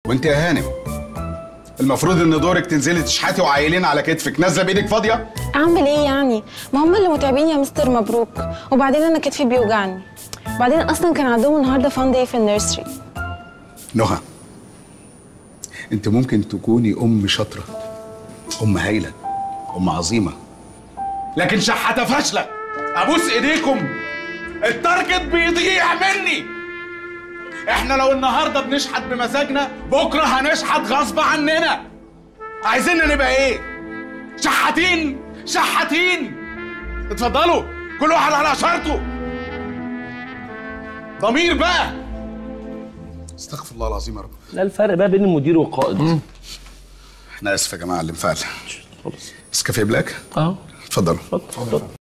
وانت يا هانم المفروض ان دورك تنزلي تشحتي وعايلين على كتفك نازله بايدك فاضيه اعمل ايه يعني ما هم اللي متعبين يا مستر مبروك وبعدين انا كتفي بيوجعني بعدين اصلا كان عندهم النهارده فان داي في النيرسري نهى انت ممكن تكوني ام شاطره ام هايله ام عظيمه لكن شحاته فاشله ابوس ايديكم التارجت بيضيع مني احنا لو النهارده بنشحت بمزاجنا بكره هنشحت غصب عننا عايزيننا نبقى ايه شحاتين شحاتين اتفضلوا كل واحد على اشارته ضمير بقى استغفر الله العظيم يا رب لا الفرق بقى بين المدير والقائد احنا اسف يا جماعه اللي انفعل خلاص نسكافيه بلاك اه اتفضلوا اتفضل اتفضل